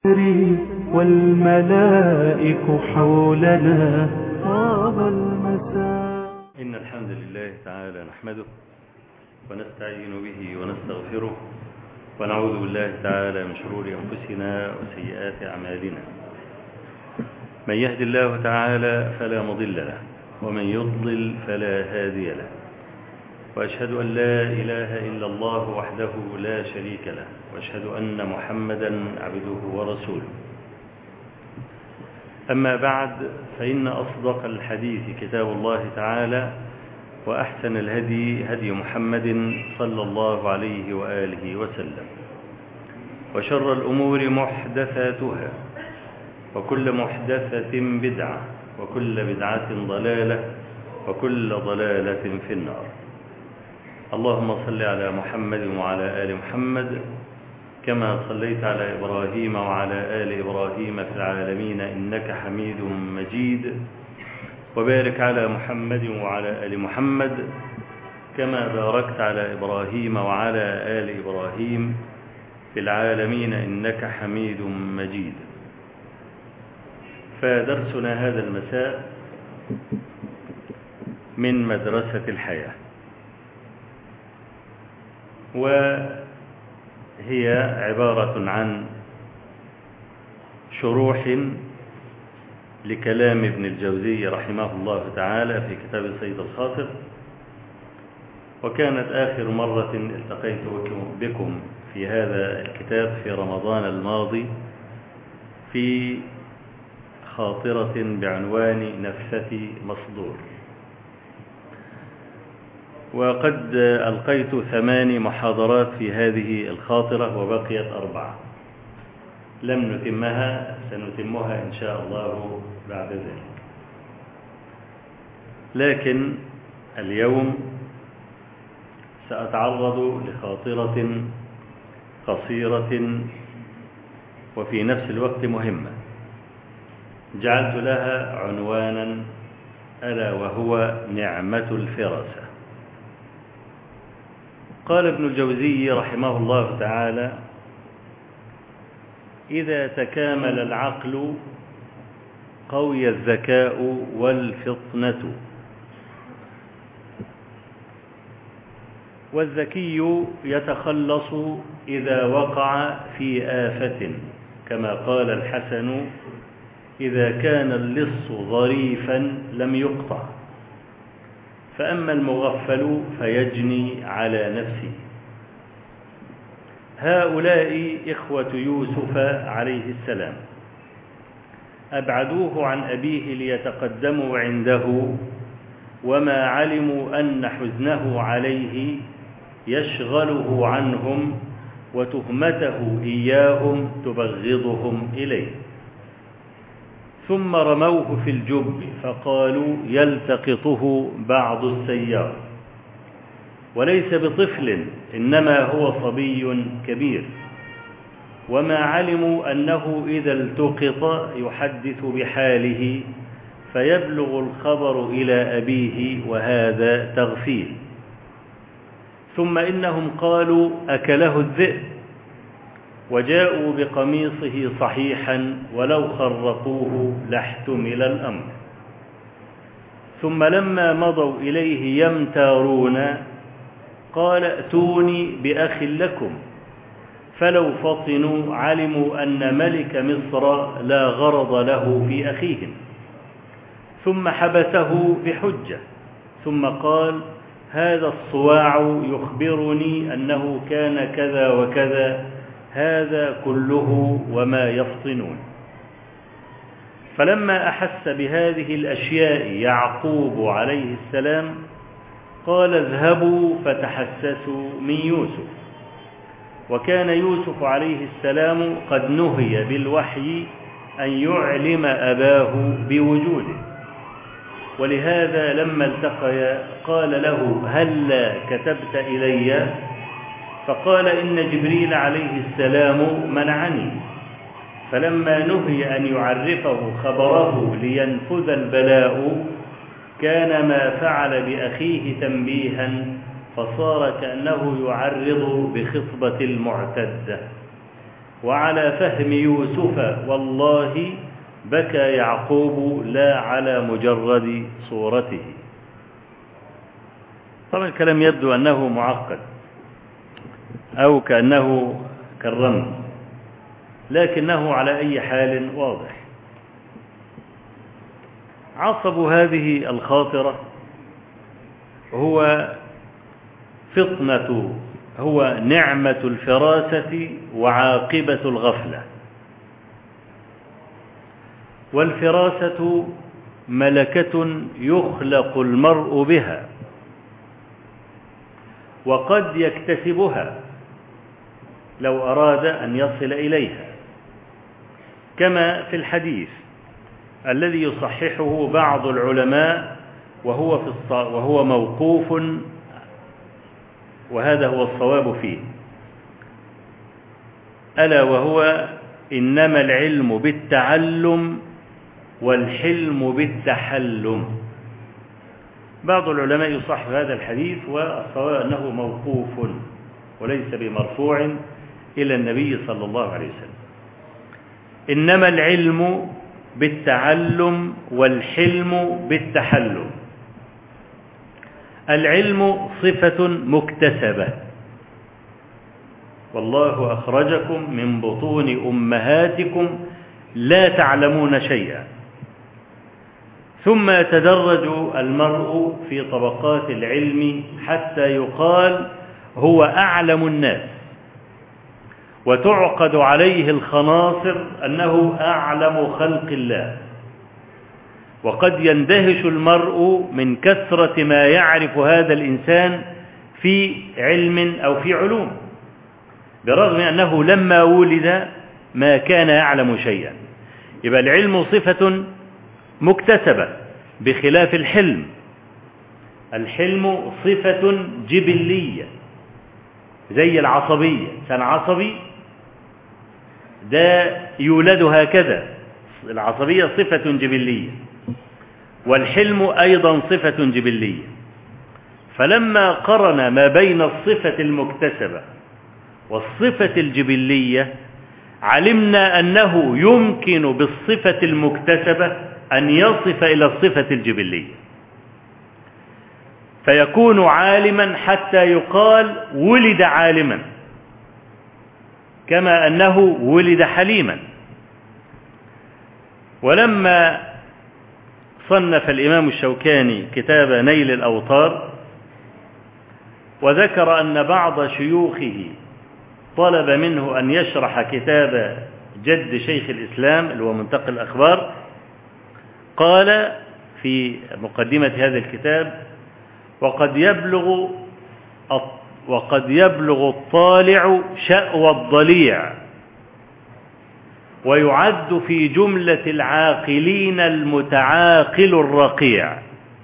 والملائك حولنا طاب المساء إن الحمد لله تعالى نحمده ونستعين به ونستغفره ونعوذ بالله تعالى من شرور أنفسنا وسيئات أعمالنا من يهد الله تعالى فلا مضل له ومن يضلل فلا هادي له وأشهد أن لا إله إلا الله وحده لا شريك له وأشهد أن محمدا عبده ورسوله أما بعد فإن أصدق الحديث كتاب الله تعالى وأحسن الهدي هدي محمد صلى الله عليه وآله وسلم وشر الأمور محدثاتها وكل محدثة بدعة وكل بدعة ضلالة وكل ضلالة في النار اللهم صل على محمد وعلى آل محمد كما صليت على إبراهيم وعلى آل إبراهيم في العالمين إنك حميد مجيد وبارك على محمد وعلى آل محمد كما باركت على إبراهيم وعلى آل إبراهيم في العالمين إنك حميد مجيد فدرسنا هذا المساء من مدرسة الحياة وهي عبارة عن شروح لكلام ابن الجوزي رحمه الله تعالى في كتاب سيد الخاطر وكانت آخر مرة التقيت بكم في هذا الكتاب في رمضان الماضي في خاطرة بعنوان نفسة مصدور وقد ألقيت ثماني محاضرات في هذه الخاطرة وبقيت أربعة لم نتمها سنتمها إن شاء الله بعد ذلك لكن اليوم سأتعرض لخاطرة قصيرة وفي نفس الوقت مهمة جعلت لها عنوانا ألا وهو نعمة الفراسة قال ابن الجوزي رحمه الله تعالى إذا تكامل العقل قوي الذكاء والفطنة والذكي يتخلص إذا وقع في آفة كما قال الحسن إذا كان اللص ظريفا لم يقطع فأما المغفل فيجني على نفسه هؤلاء إخوة يوسف عليه السلام أبعدوه عن أبيه ليتقدموا عنده وما علموا أن حزنه عليه يشغله عنهم وتهمته إياهم تبغضهم إليه ثم رموه في الجب فقالوا يلتقطه بعض السيار وليس بطفل إنما هو صبي كبير وما علموا أنه إذا التقط يحدث بحاله فيبلغ الخبر إلى أبيه وهذا تغفيل ثم إنهم قالوا أكله الذئب وجاءوا بقميصه صحيحا ولو خرقوه لاحتمل الأمر ثم لما مضوا إليه يمتارون قال ائتوني بأخ لكم فلو فطنوا علموا أن ملك مصر لا غرض له في أخيهم ثم حبسه بحجة ثم قال هذا الصواع يخبرني أنه كان كذا وكذا هذا كله وما يفطنون فلما أحس بهذه الأشياء يعقوب عليه السلام قال اذهبوا فتحسسوا من يوسف وكان يوسف عليه السلام قد نهي بالوحي أن يعلم أباه بوجوده ولهذا لما التقيا قال له هلا كتبت إلي فقال إن جبريل عليه السلام منعني فلما نهي أن يعرفه خبره لينفذ البلاء كان ما فعل بأخيه تنبيها فصار كأنه يعرض بخطبة المعتدة وعلى فهم يوسف والله بكى يعقوب لا على مجرد صورته طبعا الكلام يبدو أنه معقد أو كأنه كالرمز لكنه على أي حال واضح عصب هذه الخاطرة هو فطنة هو نعمة الفراسة وعاقبة الغفلة والفراسة ملكة يخلق المرء بها وقد يكتسبها لو أراد أن يصل إليها كما في الحديث الذي يصححه بعض العلماء وهو في الص... وهو موقوف وهذا هو الصواب فيه ألا وهو إنما العلم بالتعلم والحلم بالتحلم بعض العلماء يصح هذا الحديث والصواب أنه موقوف وليس بمرفوع إلى النبي صلى الله عليه وسلم إنما العلم بالتعلم والحلم بالتحلم العلم صفة مكتسبة والله أخرجكم من بطون أمهاتكم لا تعلمون شيئا ثم يتدرج المرء في طبقات العلم حتى يقال هو أعلم الناس وتعقد عليه الخناصر أنه أعلم خلق الله وقد يندهش المرء من كثرة ما يعرف هذا الإنسان في علم أو في علوم برغم أنه لما ولد ما كان يعلم شيئا يبقى العلم صفة مكتسبة بخلاف الحلم الحلم صفة جبلية زي العصبية كان عصبي ده يولد هكذا العصبية صفة جبلية والحلم أيضا صفة جبلية فلما قرن ما بين الصفة المكتسبة والصفة الجبلية علمنا أنه يمكن بالصفة المكتسبة أن يصف إلى الصفة الجبلية فيكون عالما حتى يقال ولد عالما كما أنه ولد حليما ولما صنف الإمام الشوكاني كتاب نيل الأوطار وذكر أن بعض شيوخه طلب منه أن يشرح كتاب جد شيخ الإسلام اللي هو منتقى الأخبار قال في مقدمة هذا الكتاب وقد يبلغ وقد يبلغ الطالع شأوى الضليع ويعد في جملة العاقلين المتعاقل الرقيع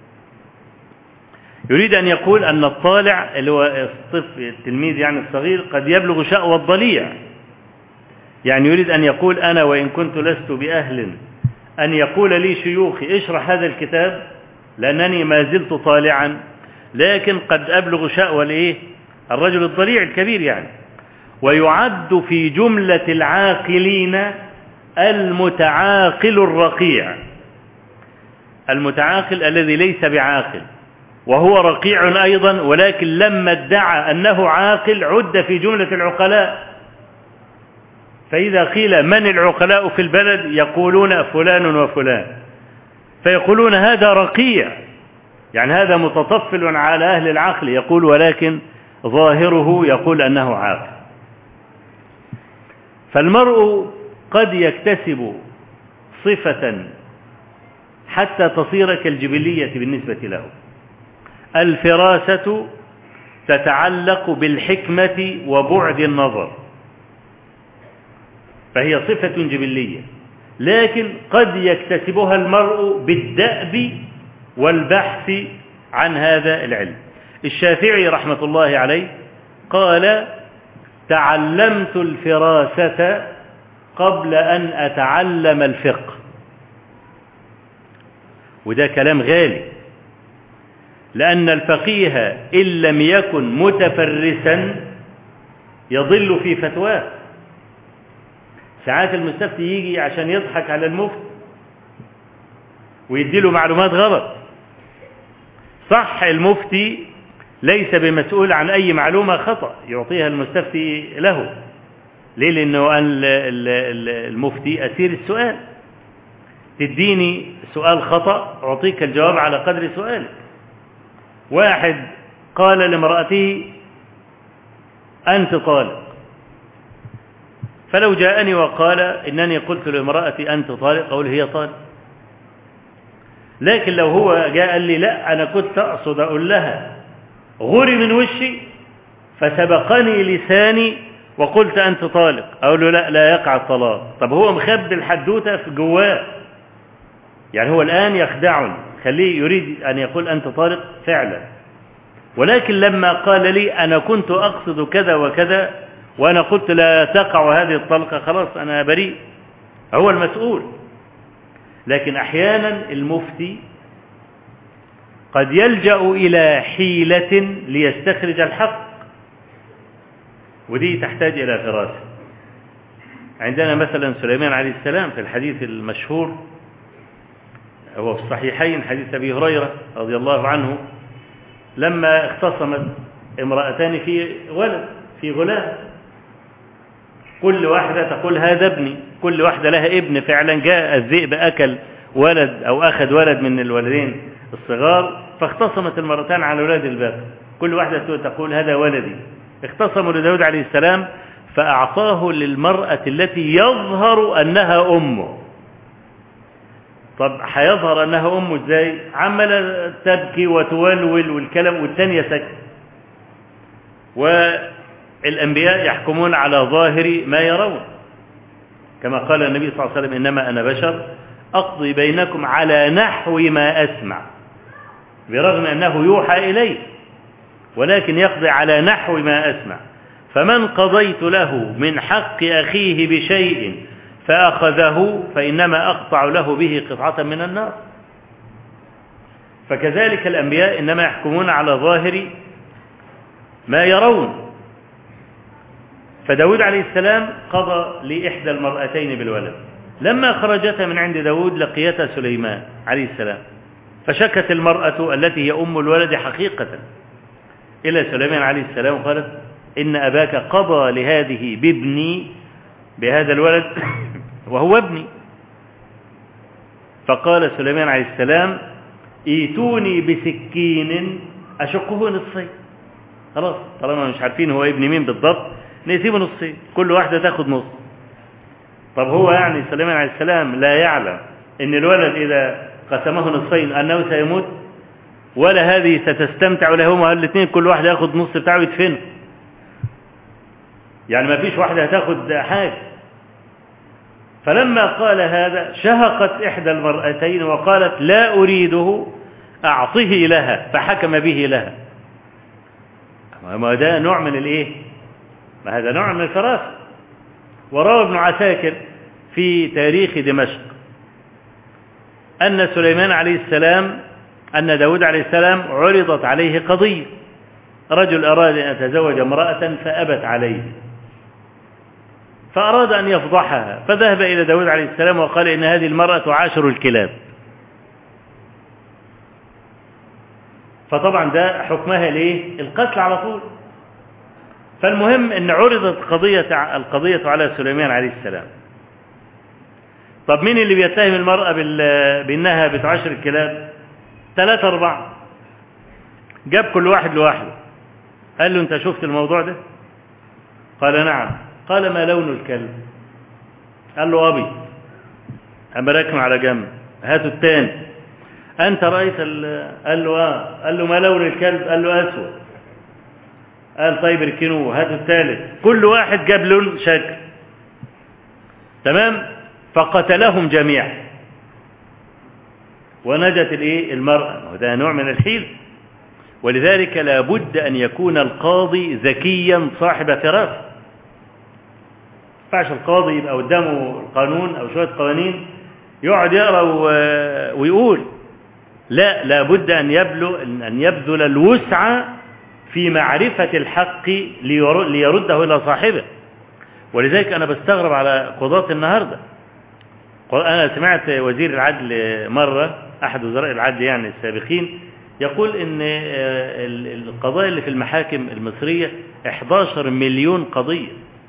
يريد أن يقول أن الطالع اللي هو الطفل التلميذ يعني الصغير قد يبلغ شأوى الضليع يعني يريد أن يقول أنا وإن كنت لست بأهل أن يقول لي شيوخي اشرح هذا الكتاب لأنني ما زلت طالعا لكن قد أبلغ شأوى الإيه الرجل الضليع الكبير يعني ويعد في جملة العاقلين المتعاقل الرقيع المتعاقل الذي ليس بعاقل وهو رقيع أيضا ولكن لما ادعى أنه عاقل عد في جملة العقلاء فإذا قيل من العقلاء في البلد يقولون فلان وفلان فيقولون هذا رقيع يعني هذا متطفل على أهل العقل يقول ولكن ظاهره يقول أنه عاقل فالمرء قد يكتسب صفة حتى تصير كالجبلية بالنسبة له الفراسة تتعلق بالحكمة وبعد النظر فهي صفة جبلية لكن قد يكتسبها المرء بالدأب والبحث عن هذا العلم الشافعي رحمة الله عليه قال تعلمت الفراسة قبل أن أتعلم الفقه وده كلام غالي لأن الفقيه إن لم يكن متفرسا يضل في فتواه ساعات المستفتي يجي عشان يضحك على المفتي ويديله معلومات غلط صح المفتي ليس بمسؤول عن أي معلومة خطأ يعطيها المستفتي له ليه لأنه المفتي أسير السؤال تديني سؤال خطأ أعطيك الجواب على قدر سؤالك واحد قال لامرأته أنت طالق فلو جاءني وقال إنني قلت لامرأتي أنت طالق أقول هي طالق لكن لو هو جاء قال لي لا أنا كنت أقصد أقول لها غري من وشي فسبقني لساني وقلت أنت طالق أقول له لا لا يقع الطلاق طب هو مخبي الحدوتة في جواه يعني هو الآن يخدعني خليه يريد أن يقول أنت طالق فعلا ولكن لما قال لي أنا كنت أقصد كذا وكذا وأنا قلت لا تقع هذه الطلقة خلاص أنا بريء هو المسؤول لكن أحيانا المفتي قد يلجأ إلى حيلة ليستخرج الحق ودي تحتاج إلى فراسة عندنا مثلا سليمان عليه السلام في الحديث المشهور هو في الصحيحين حديث أبي هريرة رضي الله عنه لما اختصمت امرأتان في ولد في غلام كل واحدة تقول هذا ابني كل واحدة لها ابن فعلا جاء الذئب أكل ولد أو أخذ ولد من الولدين الصغار فاختصمت المرتان على ولاد الباقي كل واحدة تقول هذا ولدي اختصموا لداود عليه السلام فأعطاه للمرأة التي يظهر أنها أمه طب هيظهر أنها أمه إزاي عمل تبكي وتولول والكلام والثانية سكت والأنبياء يحكمون على ظاهر ما يرون كما قال النبي صلى الله عليه وسلم إنما أنا بشر أقضي بينكم على نحو ما أسمع برغم أنه يوحى إليه ولكن يقضي على نحو ما أسمع فمن قضيت له من حق أخيه بشيء فأخذه فإنما أقطع له به قطعة من النار فكذلك الأنبياء إنما يحكمون على ظاهر ما يرون فداود عليه السلام قضى لإحدى المرأتين بالولد لما خرجتا من عند داود لقيتا سليمان عليه السلام فشكت المرأة التي هي أم الولد حقيقة إلى سليمان عليه السلام قالت إن أباك قضى لهذه بابني بهذا الولد وهو ابني فقال سليمان عليه السلام ايتوني بسكين أشقه نصين خلاص طالما مش عارفين هو ابن مين بالضبط نسيبه نصين كل واحدة تاخد نص طب هو يعني سليمان عليه السلام لا يعلم ان الولد إذا قسمه نصفين أنه سيموت ولا هذه ستستمتع ولا هما الاثنين كل واحد ياخد نص بتاعه يدفنه يعني ما فيش واحدة هتاخد حاجة فلما قال هذا شهقت إحدى المرأتين وقالت لا أريده أعطه لها فحكم به لها ما ده نوع من الايه ما هذا نوع من الفراسة وروى ابن عساكر في تاريخ دمشق أن سليمان عليه السلام أن داود عليه السلام عرضت عليه قضية رجل أراد أن يتزوج امرأة فأبت عليه فأراد أن يفضحها فذهب إلى داود عليه السلام وقال إن هذه المرأة تعاشر الكلاب فطبعا ده حكمها ليه القتل على طول فالمهم ان عرضت قضية القضية على سليمان عليه السلام طب مين اللي بيتهم المرأة بأنها بتعاشر الكلاب ثلاثة أربعة جاب كل واحد لوحده قال له أنت شفت الموضوع ده قال نعم قال ما لون الكلب قال له أبي أما راكم على جنب هاتوا التاني أنت رأيت قال له آه قال له ما لون الكلب قال له أسود قال طيب اركنوه هاتوا الثالث كل واحد جاب لون شكل تمام فقتلهم جميعا ونجت الايه المرأة وده نوع من الحيل ولذلك لابد أن يكون القاضي ذكيا صاحب فراسة ينفعش القاضي يبقى قدامه القانون أو شوية قوانين يقعد يقرأ ويقول لا لابد أن يبلغ أن يبذل الوسع في معرفة الحق ليرده إلى صاحبه ولذلك أنا بستغرب على قضاة النهاردة أنا سمعت وزير العدل مرة أحد وزراء العدل يعني السابقين يقول إن القضايا اللي في المحاكم المصرية 11 مليون قضية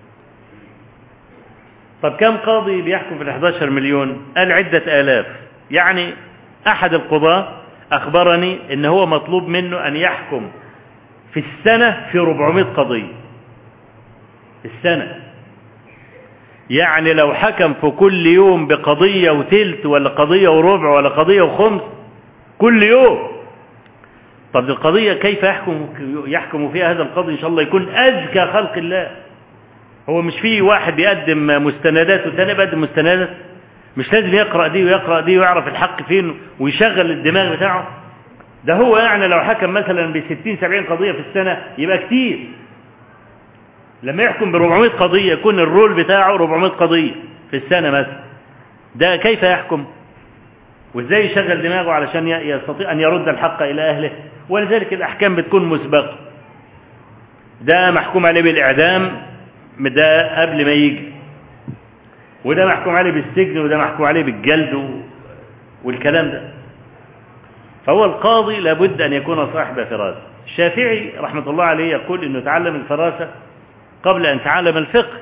طب كم قاضي بيحكم في ال 11 مليون قال عدة آلاف يعني أحد القضاة أخبرني إن هو مطلوب منه أن يحكم في السنة في 400 قضية السنة يعني لو حكم في كل يوم بقضية وتلت ولا قضية وربع ولا قضية وخمس كل يوم طب القضية كيف يحكم يحكم فيها هذا القاضي إن شاء الله يكون أذكى خلق الله هو مش في واحد بيقدم مستندات والتاني بيقدم مستندات مش لازم يقرأ دي ويقرأ دي ويعرف الحق فين ويشغل الدماغ بتاعه ده هو يعني لو حكم مثلا ب 60 70 قضية في السنة يبقى كتير لما يحكم ب 400 قضية يكون الرول بتاعه 400 قضية في السنة مثلا ده كيف يحكم وازاي يشغل دماغه علشان يستطيع أن يرد الحق إلى أهله ولذلك الأحكام بتكون مسبقة ده محكوم عليه بالإعدام ده قبل ما يجي وده محكوم عليه بالسجن وده محكوم عليه بالجلد والكلام ده فهو القاضي لابد أن يكون صاحب فراسة الشافعي رحمة الله عليه يقول أنه تعلم الفراسة قبل أن تعلم الفقه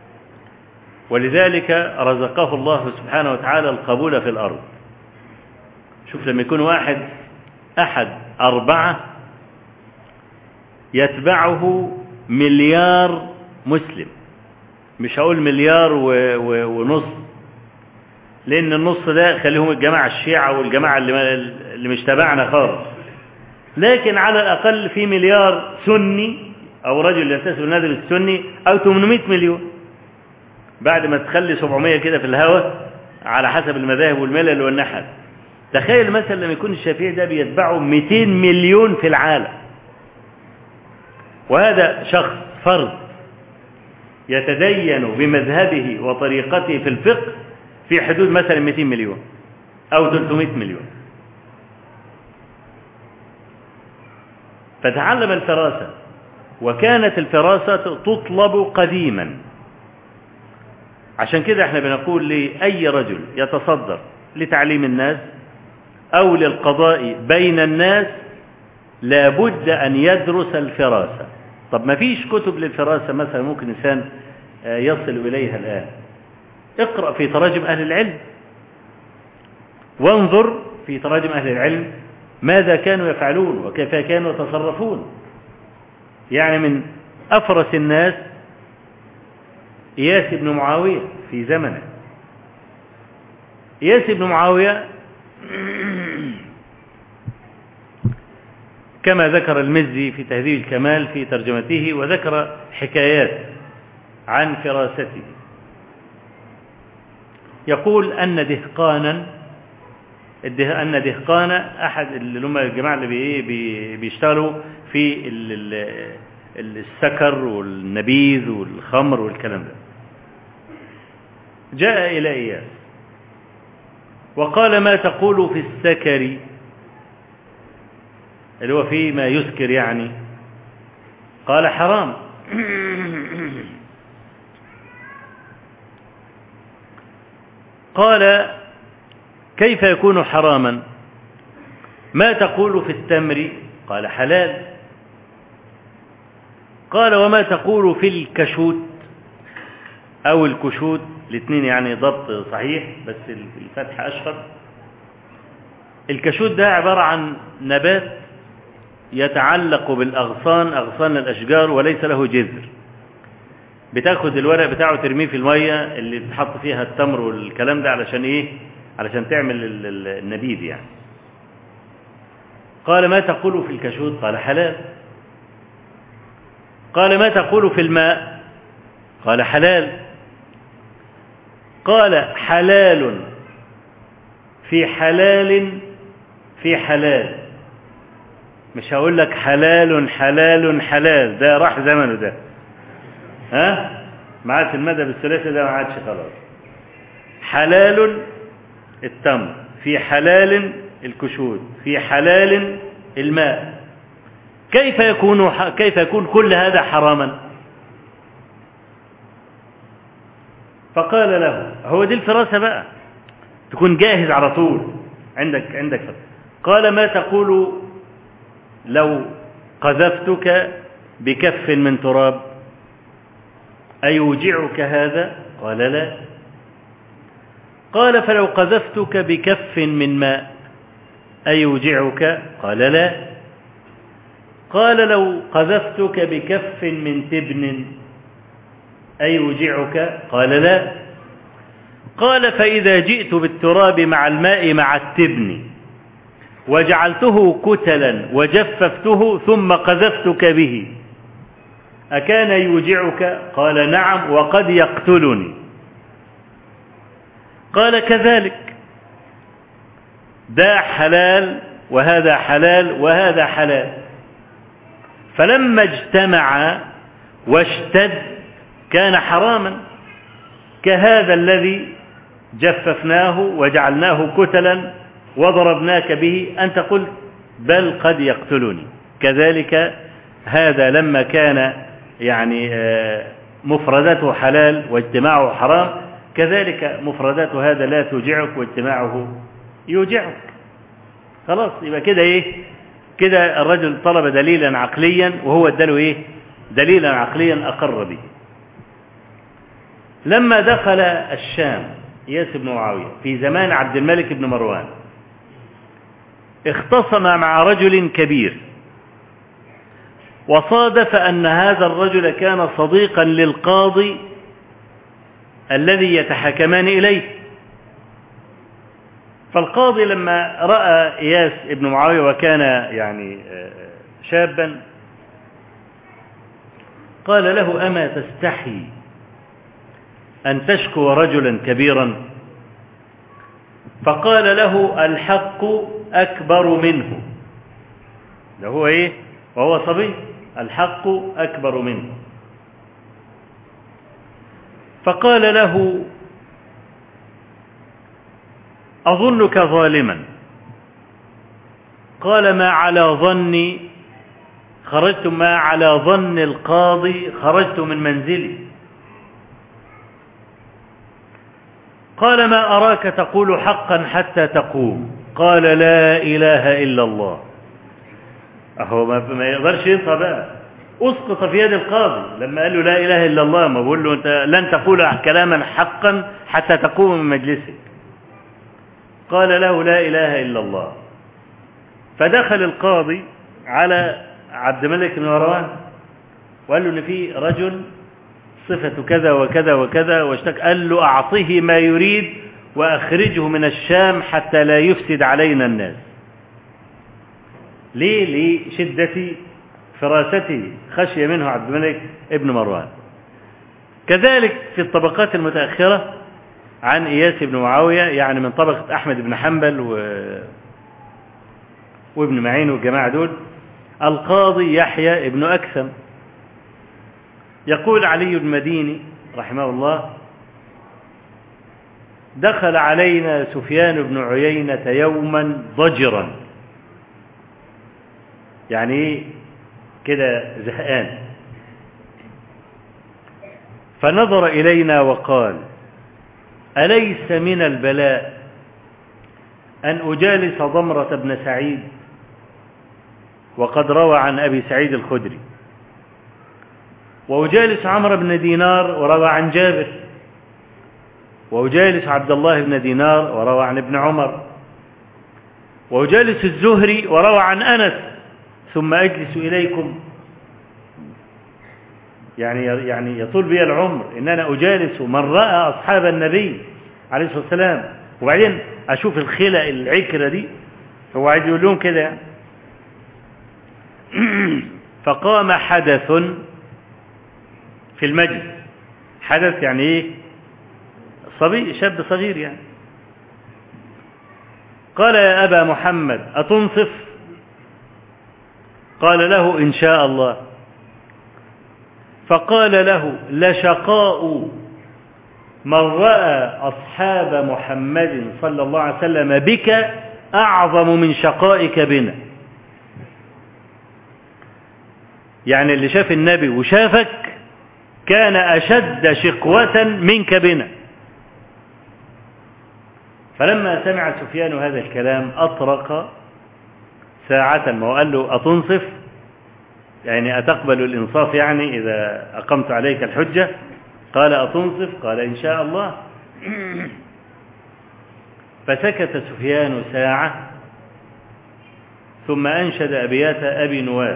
ولذلك رزقه الله سبحانه وتعالى القبول في الأرض شوف لما يكون واحد أحد أربعة يتبعه مليار مسلم مش هقول مليار و... و... ونص لأن النص ده خليهم الجماعة الشيعة والجماعة اللي, اللي مش تبعنا خالص لكن على الأقل في مليار سني أو رجل ينتسب للنادي السني أو 800 مليون بعد ما تخلي 700 كده في الهواء على حسب المذاهب والملل والنحل تخيل مثلا لما يكون الشافعي ده بيتبعه 200 مليون في العالم وهذا شخص فرد يتدين بمذهبه وطريقته في الفقه في حدود مثلا 200 مليون أو 300 مليون فتعلم الفراسة وكانت الفراسة تطلب قديما عشان كده احنا بنقول لأي رجل يتصدر لتعليم الناس أو للقضاء بين الناس لابد أن يدرس الفراسة طب ما فيش كتب للفراسة مثلا ممكن إنسان يصل إليها الآن اقرأ في تراجم أهل العلم وانظر في تراجم أهل العلم ماذا كانوا يفعلون وكيف كانوا يتصرفون يعني من أفرس الناس إياس بن معاوية في زمنه إياس بن معاوية كما ذكر المزي في تهذيب الكمال في ترجمته وذكر حكايات عن فراسته يقول أن دهقانا أن دهقان أحد اللي هم الجماعة اللي بي بيشتغلوا في السكر والنبيذ والخمر والكلام ده جاء إلى إياس وقال ما تقول في السكر اللي هو فيه ما يسكر يعني قال حرام قال كيف يكون حراما ما تقول في التمر قال حلال قال وما تقول في الكشوت أو الكشوت الاثنين يعني ضبط صحيح بس الفتح أشهر الكشوت ده عبارة عن نبات يتعلق بالأغصان أغصان الأشجار وليس له جذر بتاخد الورق بتاعه ترميه في المية اللي بتحط فيها التمر والكلام ده علشان ايه علشان تعمل النبيذ يعني قال ما تقول في الكشوت قال حلال قال ما تقول في الماء قال حلال قال حلال في حلال في حلال مش هقول لك حلال حلال حلال ده راح زمنه ده ها ما عادش المذهب الثلاثي ده ما عادش خلاص حلال التمر في حلال الكشود في حلال الماء كيف يكون كيف يكون كل هذا حراما فقال له هو دي الفراسة بقى تكون جاهز على طول عندك عندك فراسة. قال ما تقول لو قذفتك بكف من تراب أيوجعك هذا قال لا قال فلو قذفتك بكف من ماء أيوجعك قال لا قال لو قذفتك بكف من تبن أيوجعك قال لا قال فإذا جئت بالتراب مع الماء مع التبن وجعلته كتلا وجففته ثم قذفتك به أكان يوجعك قال نعم وقد يقتلني قال كذلك ده حلال وهذا حلال وهذا حلال فلما اجتمع واشتد كان حراما كهذا الذي جففناه وجعلناه كتلا وضربناك به أنت قلت بل قد يقتلني كذلك هذا لما كان يعني مفردته حلال واجتماعه حرام كذلك مفردات هذا لا توجعك واجتماعه يوجعك خلاص يبقى كده ايه كده الرجل طلب دليلا عقليا وهو اداله ايه دليلا عقليا اقر به لما دخل الشام اياس بن معاويه في زمان عبد الملك بن مروان اختصم مع رجل كبير وصادف ان هذا الرجل كان صديقا للقاضي الذي يتحكمان اليه فالقاضي لما راى اياس بن معاويه وكان يعني شابا قال له اما تستحي ان تشكو رجلا كبيرا فقال له الحق اكبر منه ده هو ايه وهو صبي الحق اكبر منه فقال له أظنك ظالما قال ما على ظني خرجت ما على ظن القاضي خرجت من منزلي قال ما أراك تقول حقا حتى تقوم قال لا إله إلا الله أهو ما يقدرش ينصى بقى أسقط في يد القاضي لما قال له لا إله إلا الله ما بقول له أنت لن تقول كلاما حقا حتى تقوم من مجلسك قال له لا إله إلا الله فدخل القاضي على عبد الملك بن مروان وقال له إن في رجل صفة كذا وكذا وكذا واشتك قال له أعطه ما يريد وأخرجه من الشام حتى لا يفسد علينا الناس ليه لشدة فراسته خشي منه عبد الملك ابن مروان كذلك في الطبقات المتأخرة عن إياس بن معاوية يعني من طبقة أحمد بن حنبل و... وابن معين والجماعة دول القاضي يحيى ابن أكثم يقول علي المديني رحمه الله دخل علينا سفيان بن عيينة يوما ضجرا يعني ايه كده زهقان فنظر إلينا وقال أليس من البلاء أن أجالس ضمرة بن سعيد وقد روى عن أبي سعيد الخدري وأجالس عمرو بن دينار وروى عن جابر وأجالس عبد الله بن دينار وروى عن ابن عمر وأجالس الزهري وروى عن أنس ثم أجلس إليكم يعني يعني يطول بي العمر ان انا اجالس من راى اصحاب النبي عليه الصلاه والسلام وبعدين اشوف الخلق العكره دي هو عايز يقول لهم كده يعني. فقام حدث في المجلس حدث يعني ايه صبي شاب صغير يعني قال يا ابا محمد اتنصف قال له ان شاء الله فقال له لشقاء من رأى أصحاب محمد صلى الله عليه وسلم بك أعظم من شقائك بنا يعني اللي شاف النبي وشافك كان أشد شقوة منك بنا فلما سمع سفيان هذا الكلام أطرق ساعة ما قال له أتنصف يعني أتقبل الإنصاف يعني إذا أقمت عليك الحجة قال أتنصف قال إن شاء الله فسكت سفيان ساعة ثم أنشد أبيات أبي نواس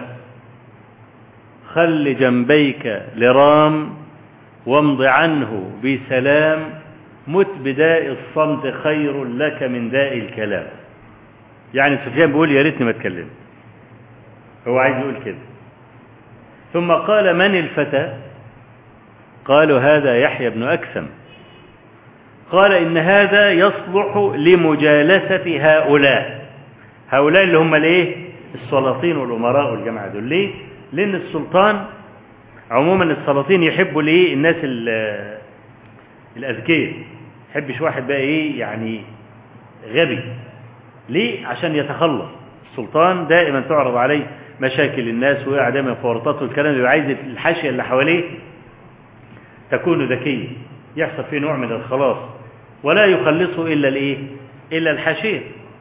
خل جنبيك لرام وامض عنه بسلام مت بداء الصمت خير لك من داء الكلام يعني سفيان بيقول يا ريتني ما اتكلمت هو عايز يقول كده ثم قال من الفتى قالوا هذا يحيى بن أكثم قال إن هذا يصلح لمجالسة هؤلاء هؤلاء اللي هم الايه السلاطين والأمراء والجماعة دول ليه لأن السلطان عموما السلاطين يحبوا ليه الناس الأذكياء يحبش واحد بقى ايه يعني غبي ليه عشان يتخلص السلطان دائما تعرض عليه مشاكل الناس وعدم مفاورطات والكلام اللي عايز الحاشيه اللي حواليه تكون ذكيه يحصل فيه نوع من الخلاص ولا يخلصه الا الايه الا الحاشيه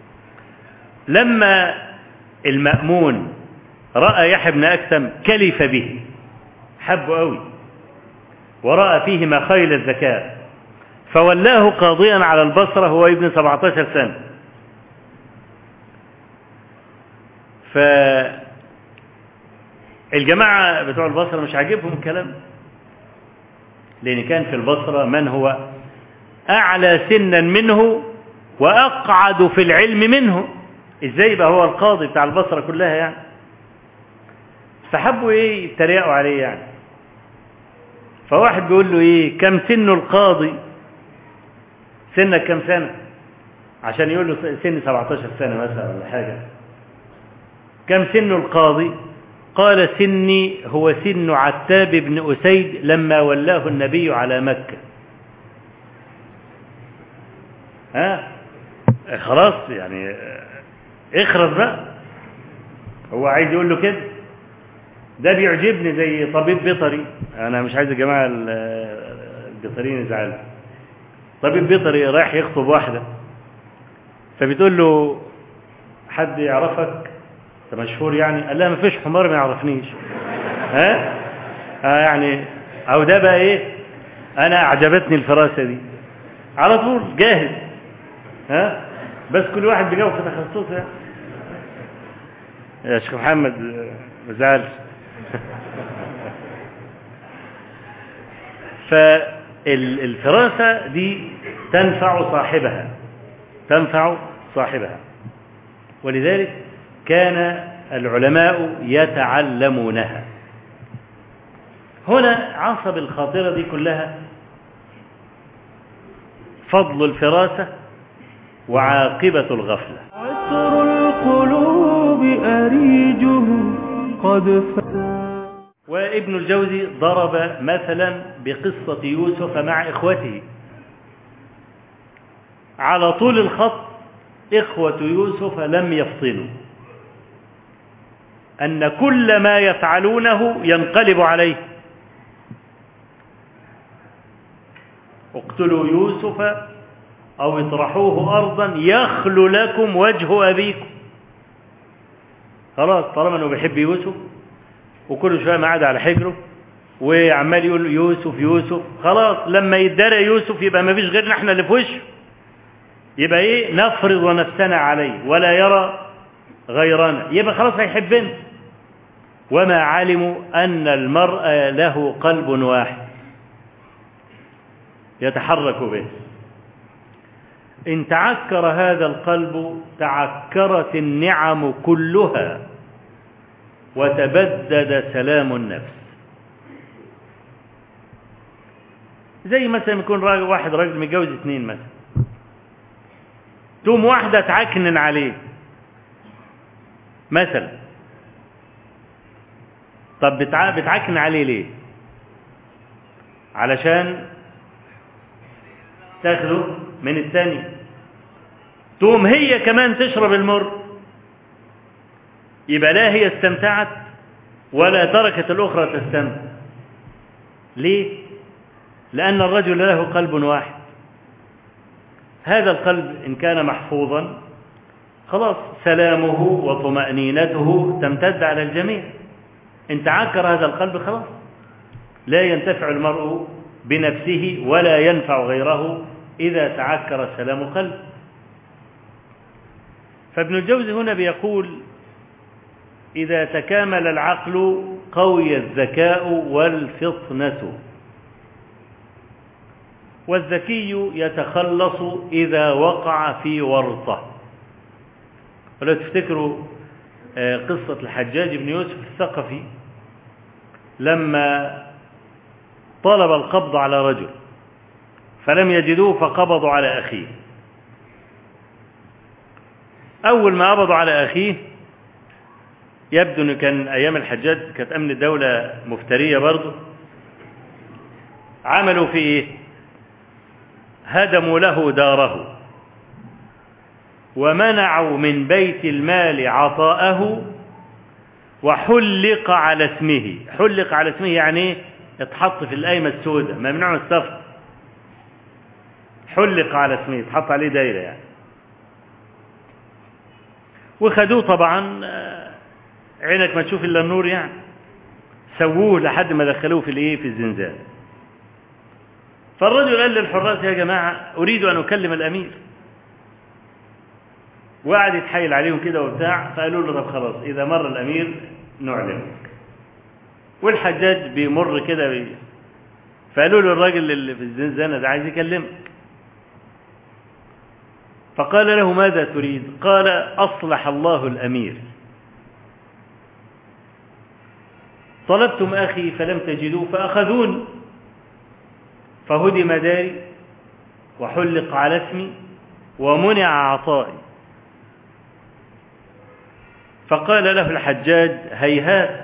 لما المأمون رأى يحيى بن أكثم كلف به حبه قوي ورأى فيه مخايل الذكاء فولاه قاضيا على البصرة هو ابن 17 سنة فالجماعة بتوع البصرة مش عاجبهم الكلام لأن كان في البصرة من هو أعلى سنا منه وأقعد في العلم منه إزاي يبقى هو القاضي بتاع البصرة كلها يعني فحبوا إيه يتريقوا عليه يعني فواحد بيقول له إيه كم سن القاضي سنك كم سنة عشان يقول له سن 17 سنة مثلا ولا حاجة كم سن القاضي قال سني هو سن عتاب بن أسيد لما ولاه النبي على مكة ها خلاص يعني اخرس بقى هو عايز يقول له كده ده بيعجبني زي طبيب بيطري انا مش عايز يا جماعه البيطريين يزعلوا طبيب بيطري رايح يخطب واحده فبتقول له حد يعرفك انت مشهور يعني قال لها ما فيش حمار ما يعرفنيش ها آه يعني او ده بقى ايه انا اعجبتني الفراسه دي على طول جاهز ها بس كل واحد بيجاوب في تخصصه يعني. يا شيخ محمد ما زعلش فالفراسة دي تنفع صاحبها تنفع صاحبها ولذلك كان العلماء يتعلمونها هنا عصب الخاطرة دي كلها فضل الفراسة وعاقبة الغفلة عطر القلوب أريجه قد فتى وابن الجوزي ضرب مثلا بقصة يوسف مع إخوته على طول الخط إخوة يوسف لم يفطنوا أن كل ما يفعلونه ينقلب عليه اقتلوا يوسف أو اطرحوه أرضا يخل لكم وجه أبيكم خلاص طالما أنه بيحب يوسف وكل شوية ما قاعد على حجره وعمال يقول يوسف يوسف خلاص لما يدرى يوسف يبقى ما فيش غيرنا احنا اللي في وشه يبقى ايه نفرض نفسنا عليه ولا يرى غيرنا يبقى خلاص هيحبنا وما علموا أن المرء له قلب واحد يتحرك به إن تعكر هذا القلب تعكرت النعم كلها وتبدد سلام النفس زي مثلا يكون راجل واحد راجل متجوز اثنين مثلا تقوم واحدة تعكنن عليه مثلا طب بتع... بتعكن عليه ليه علشان تاخده من الثاني تقوم هي كمان تشرب المر يبقى لا هي استمتعت ولا تركت الأخرى تستمتع ليه لأن الرجل له قلب واحد هذا القلب إن كان محفوظا خلاص سلامه وطمأنينته تمتد على الجميع إن تعكر هذا القلب خلاص لا ينتفع المرء بنفسه ولا ينفع غيره إذا تعكر سلام قلب فابن الجوزي هنا بيقول إذا تكامل العقل قوي الذكاء والفطنة والذكي يتخلص إذا وقع في ورطة ولو تفتكروا قصة الحجاج بن يوسف الثقفي لما طلب القبض على رجل فلم يجدوه فقبضوا على أخيه أول ما قبضوا على أخيه يبدو أنه كان أيام الحجاج كانت أمن الدولة مفترية برضه عملوا في إيه؟ هدموا له داره ومنعوا من بيت المال عطاءه وحلق على اسمه حلق على اسمه يعني ايه اتحط في القايمة السوداء ممنوع من السفر حلق على اسمه اتحط عليه دايرة يعني وخدوه طبعا عينك ما تشوف الا النور يعني سووه لحد ما دخلوه في الايه في الزنزانه فالرجل قال للحراس يا جماعه اريد ان اكلم الامير وقعد يتحايل عليهم كده وبتاع فقالوا له طب خلاص اذا مر الامير نعلمك والحجاج بيمر كده بي... فقالوا له الراجل اللي في الزنزانه ده عايز يكلمك فقال له ماذا تريد قال اصلح الله الامير طلبتم اخي فلم تجدوه فاخذوني فهدم داري وحلق على اسمي ومنع عطائي فقال له الحجاج هيهات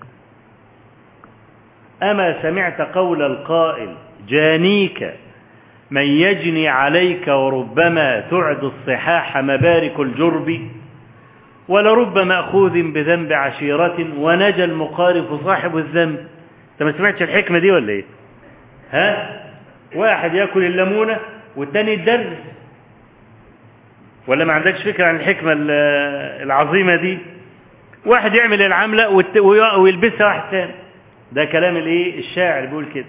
أما سمعت قول القائل جانيك من يجني عليك وربما تعد الصحاح مبارك الجرب ولرب مأخوذ بذنب عشيرة ونجى المقارف صاحب الذنب انت ما سمعتش الحكمة دي ولا ايه ها واحد ياكل الليمونة والتاني يتدرس ولا ما عندكش فكرة عن الحكمة العظيمة دي واحد يعمل العملة ويلبسها واحد ثاني ده كلام الايه الشاعر بيقول كده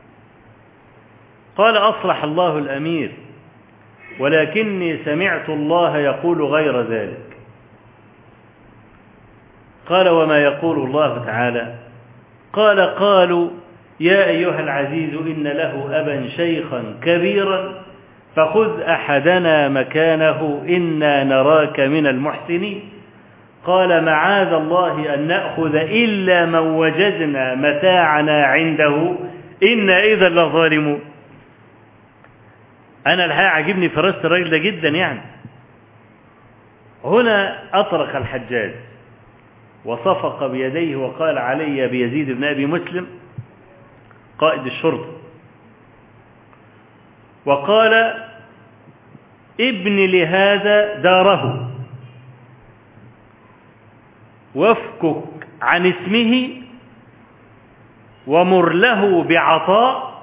قال أصلح الله الأمير ولكني سمعت الله يقول غير ذلك قال وما يقول الله تعالى قال قالوا يا أيها العزيز إن له أبا شيخا كبيرا فخذ أحدنا مكانه إنا نراك من المحسنين قال معاذ الله أن نأخذ إلا من وجدنا متاعنا عنده إنا إذا لظالمون أنا الحقيقة عجبني فراسة الراجل ده جدا يعني هنا أطرق الحجاج وصفق بيديه وقال علي بيزيد بن أبي مسلم قائد الشرطة وقال ابن لهذا داره وافكك عن اسمه ومر له بعطاء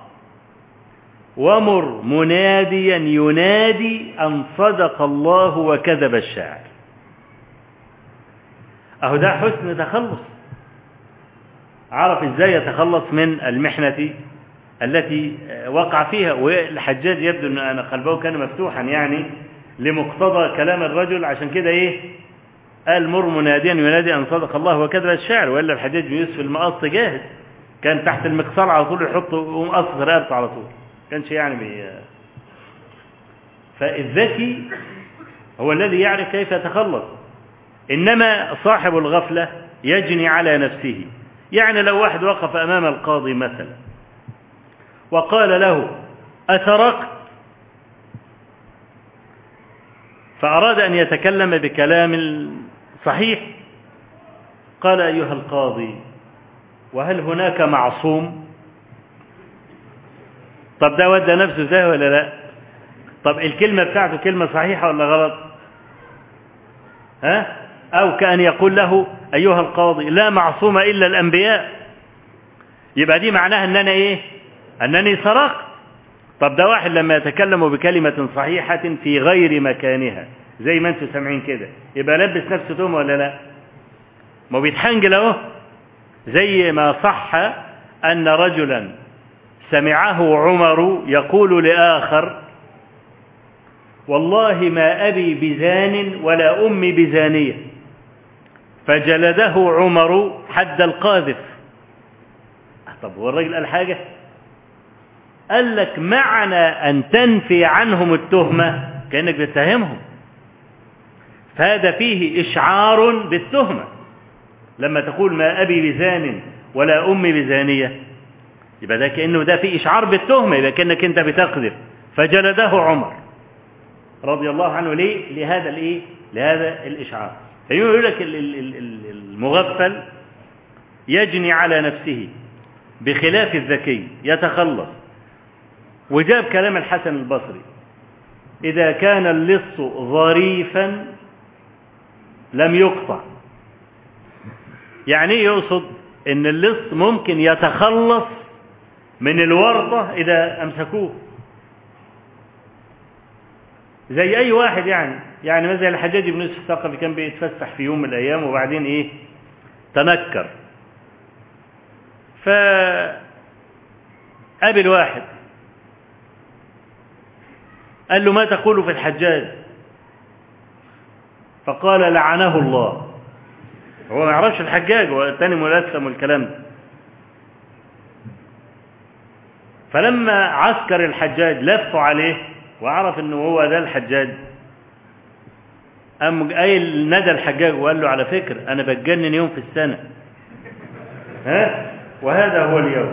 ومر مناديا ينادي أن صدق الله وكذب الشاعر أهو ده حسن تخلص عرف ازاي يتخلص من المحنة التي وقع فيها والحجاج يبدو أن قلبه كان مفتوحا يعني لمقتضى كلام الرجل عشان كده ايه قال مر مناديا ينادي أن صدق الله وكذب الشاعر وإلا الحجاج بن يوسف المقص جاهز كان تحت المقصار على طول يحط ومقص رقبته على طول كانش يعني بي فالذكي هو الذي يعرف كيف يتخلص إنما صاحب الغفلة يجني على نفسه يعني لو واحد وقف أمام القاضي مثلا وقال له أسرقت فأراد أن يتكلم بكلام صحيح قال أيها القاضي وهل هناك معصوم طب ده ودى نفسه ده ولا لا طب الكلمة بتاعته كلمة صحيحة ولا غلط ها أو كأن يقول له أيها القاضي لا معصوم إلا الأنبياء يبقى دي معناها أن أنا إيه أنني سرقت طب ده واحد لما يتكلم بكلمة صحيحة في غير مكانها زي ما انتم سامعين كده يبقى لبس نفسه تهمة ولا لا ما بيتحنجل اهو زي ما صح أن رجلا سمعه عمر يقول لآخر والله ما أبي بزان ولا أمي بزانية فجلده عمر حد القاذف طب هو الراجل قال حاجة قال لك معنى أن تنفي عنهم التهمة كأنك بتتهمهم فهذا فيه إشعار بالتهمة لما تقول ما أبي بزان ولا أمي بزانية يبقى ده كأنه ده فيه إشعار بالتهمة يبقى كأنك أنت بتقذف فجلده عمر رضي الله عنه ليه لهذا الايه لهذا الاشعار فيقول لك المغفل يجني على نفسه بخلاف الذكي يتخلص وجاب كلام الحسن البصري إذا كان اللص ظريفا لم يقطع يعني يقصد ان اللص ممكن يتخلص من الورطة إذا أمسكوه زي اي واحد يعني يعني مثلا الحجاج بن يوسف الثقفي كان بيتفسح في يوم من الايام وبعدين ايه تنكر ف قابل واحد قال له ما تقول في الحجاج فقال لعنه الله هو ما يعرفش الحجاج هو الثاني ملثم والكلام ده فلما عسكر الحجاج لفوا عليه وعرف انه هو ده الحجاج قام قايل ندى الحجاج وقال له على فكرة انا بتجنن يوم في السنة ها وهذا هو اليوم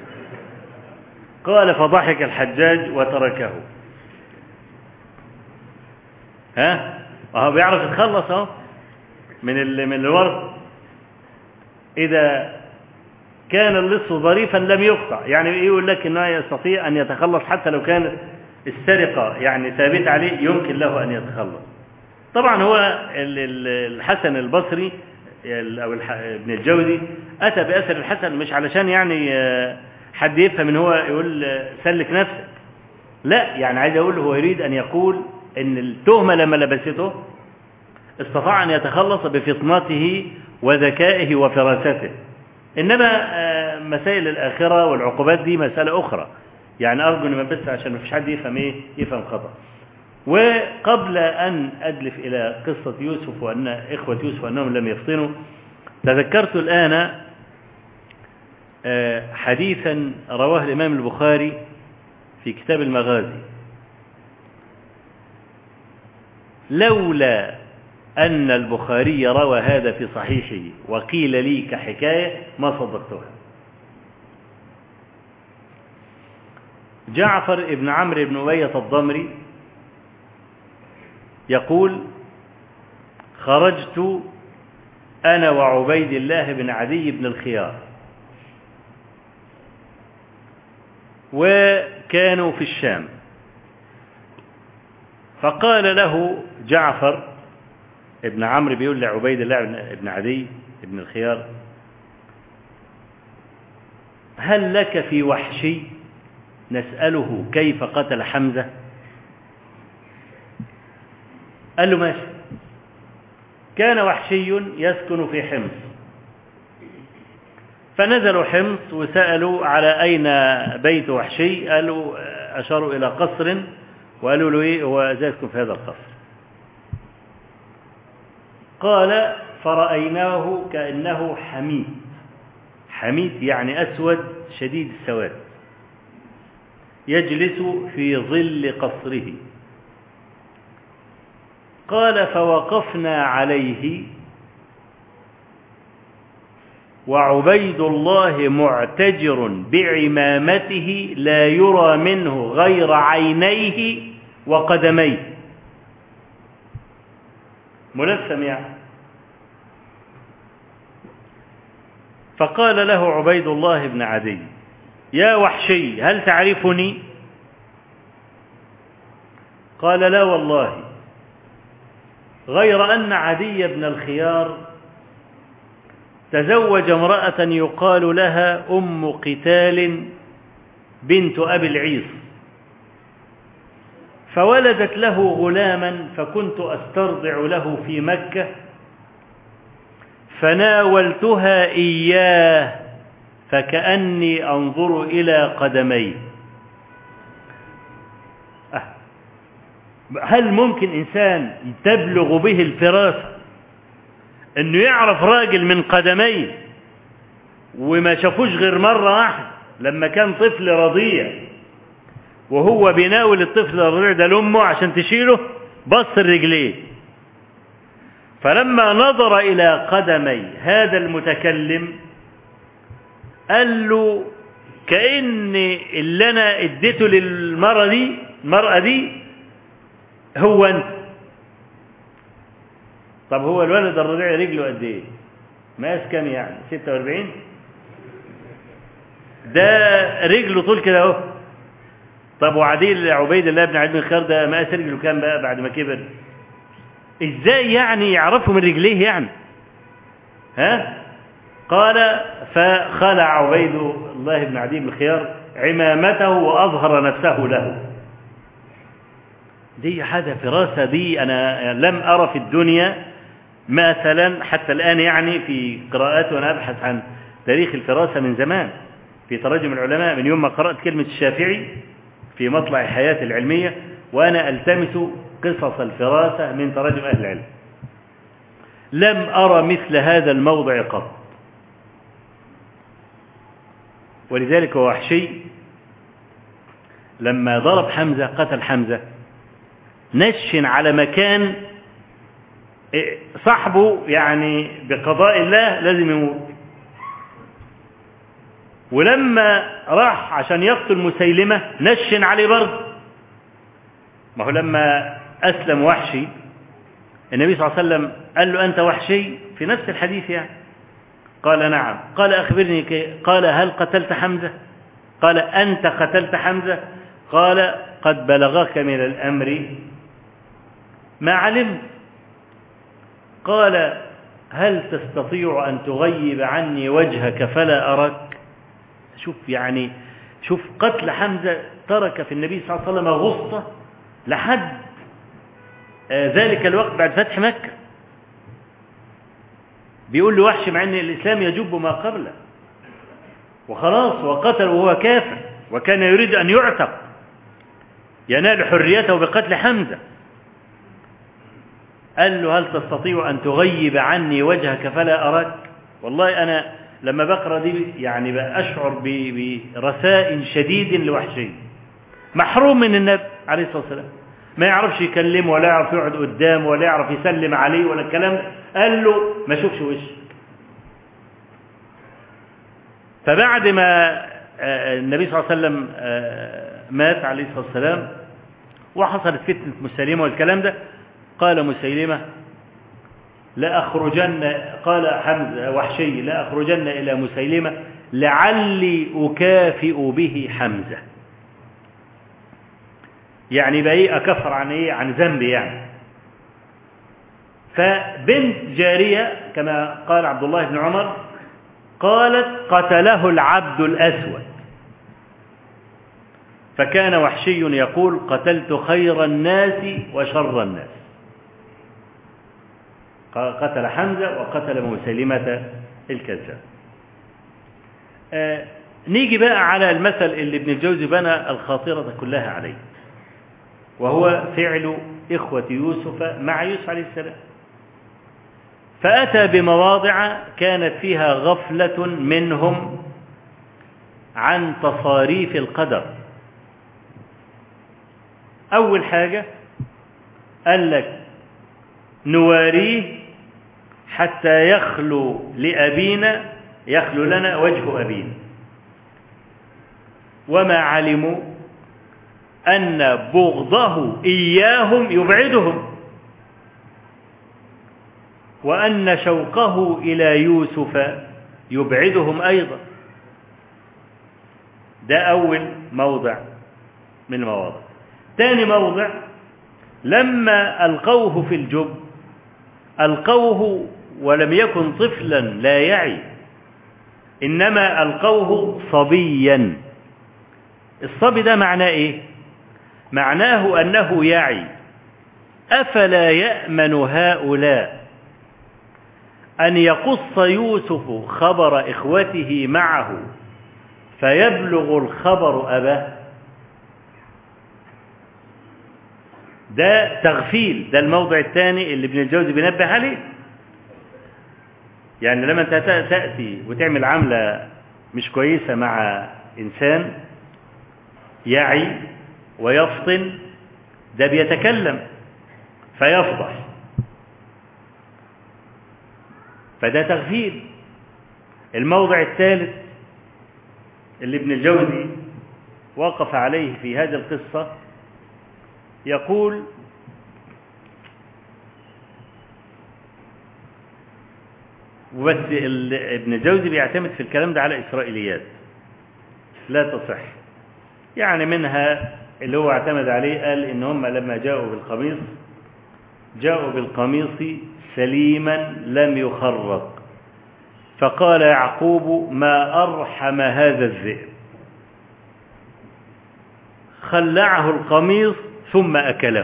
قال فضحك الحجاج وتركه ها وهو بيعرف يتخلص اهو من ال... من الورد اذا كان اللص ظريفا لم يقطع يعني يقول لك انه يستطيع ان يتخلص حتى لو كان السرقة يعني ثابت عليه يمكن له أن يتخلص طبعا هو الحسن البصري أو ابن الجوزي أتى بأثر الحسن مش علشان يعني حد يفهم ان هو يقول سلك نفسك لا يعني عايز أقول هو يريد أن يقول أن التهمة لما لبسته استطاع أن يتخلص بفطنته وذكائه وفراسته إنما مسائل الآخرة والعقوبات دي مسألة أخرى يعني أرجو أن بس عشان ما فيش حد يفهم إيه يفهم خطأ وقبل أن أدلف إلى قصة يوسف وأن إخوة يوسف أنهم لم يفطنوا تذكرت الآن حديثا رواه الإمام البخاري في كتاب المغازي لولا أن البخاري روى هذا في صحيحه وقيل لي كحكاية ما صدقتها جعفر ابن عمرو بن أمية الضمري يقول خرجت أنا وعبيد الله بن عدي بن الخيار وكانوا في الشام فقال له جعفر ابن عمرو بيقول لعبيد الله بن عدي بن الخيار هل لك في وحشي نسأله كيف قتل حمزة قال له ماشي كان وحشي يسكن في حمص فنزلوا حمص وسألوا على أين بيت وحشي قالوا أشاروا إلى قصر وقالوا له إيه هو يسكن في هذا القصر قال فرأيناه كأنه حميد حميد يعني أسود شديد السواد يجلس في ظل قصره قال فوقفنا عليه وعبيد الله معتجر بعمامته لا يرى منه غير عينيه وقدميه ملثم يعني فقال له عبيد الله بن عدي يا وحشي هل تعرفني قال لا والله غير أن عدي بن الخيار تزوج امرأة يقال لها أم قتال بنت أبي العيص فولدت له غلاما فكنت أسترضع له في مكة فناولتها إياه فكأني أنظر إلى قدميه أه. هل ممكن إنسان تبلغ به الفراسة أنه يعرف راجل من قدميه وما شافوش غير مرة واحدة لما كان طفل رضيع وهو بيناول الطفل الرضيع ده لأمه عشان تشيله بص الرجلين فلما نظر إلى قدمي هذا المتكلم قال له كأن اللي أنا اديته للمرأة دي المرأة دي هو أنت طب هو الولد الرضيع رجله قد إيه؟ مقاس كام يعني؟ 46 ده رجله طول كده اهو طب وعديل عبيد الله بن عبد الخير ده مقاس رجله كام بقى بعد ما كبر؟ ازاي يعني يعرفه من رجليه يعني؟ ها؟ قال فخلع عبيد الله بن عدي بن الخيار عمامته وأظهر نفسه له دي حاجة فراسة دي أنا لم أرى في الدنيا مثلا حتى الآن يعني في قراءات وأنا أبحث عن تاريخ الفراسة من زمان في تراجم العلماء من يوم ما قرأت كلمة الشافعي في مطلع حياة العلمية وأنا ألتمس قصص الفراسة من تراجم أهل العلم لم أرى مثل هذا الموضع قط ولذلك وحشي لما ضرب حمزة قتل حمزة نشن على مكان صاحبه يعني بقضاء الله لازم يموت ولما راح عشان يقتل مسيلمة نشن عليه برضه ما هو لما أسلم وحشي النبي صلى الله عليه وسلم قال له أنت وحشي في نفس الحديث يعني قال نعم قال أخبرني كي قال هل قتلت حمزة قال أنت قتلت حمزة قال قد بلغك من الأمر ما علمت قال هل تستطيع أن تغيب عني وجهك فلا أراك شوف يعني شوف قتل حمزة ترك في النبي صلى الله عليه وسلم غصة لحد ذلك الوقت بعد فتح مكة بيقول له وحش مع ان الاسلام يجب ما قبله وخلاص وقتل وهو كافر وكان يريد ان يعتق ينال حريته بقتل حمزه قال له هل تستطيع ان تغيب عني وجهك فلا اراك والله انا لما بقرا دي يعني باشعر برثاء شديد لوحشي محروم من النبي عليه الصلاه والسلام ما يعرفش يكلمه ولا يعرف يقعد قدامه ولا يعرف يسلم عليه ولا الكلام ده قال له ما اشوفش وشك فبعد ما النبي صلى الله عليه وسلم مات عليه الصلاه والسلام وحصلت فتنه مسيلمه والكلام ده قال مسيلمه لا اخرجن قال حمزه وحشي لا اخرجن الى مسيلمه لعلي اكافئ به حمزه يعني بقى ايه اكفر عن ايه عن ذنبي يعني فبنت جارية كما قال عبد الله بن عمر قالت قتله العبد الأسود فكان وحشي يقول قتلت خير الناس وشر الناس قتل حمزة وقتل مسلمة الكذاب آه نيجي بقى على المثل اللي ابن الجوزي بنى الخاطرة كلها عليه وهو فعل إخوة يوسف مع يوسف عليه السلام فأتى بمواضع كانت فيها غفلة منهم عن تصاريف القدر أول حاجة قال لك نواريه حتى يخلو لأبينا يخلو لنا وجه أبينا وما علموا أن بغضه إياهم يبعدهم وأن شوقه إلى يوسف يبعدهم أيضا ده أول موضع من المواضع ثاني موضع لما ألقوه في الجب ألقوه ولم يكن طفلا لا يعي إنما ألقوه صبيا الصبي ده معناه إيه معناه أنه يعي أفلا يأمن هؤلاء أن يقص يوسف خبر إخوته معه فيبلغ الخبر أباه ده تغفيل ده الموضع الثاني اللي ابن الجوزي بينبه عليه يعني لما انت تأتي وتعمل عملة مش كويسة مع إنسان يعي ويفطن ده بيتكلم فيفضح فده تغفيل الموضع الثالث اللي ابن الجوزي وقف عليه في هذه القصة يقول وبس ابن الجوزي بيعتمد في الكلام ده على إسرائيليات لا تصح يعني منها اللي هو اعتمد عليه قال إن هم لما جاءوا بالقميص جاءوا بالقميص سليما لم يخرق فقال يعقوب ما أرحم هذا الذئب خلعه القميص ثم أكله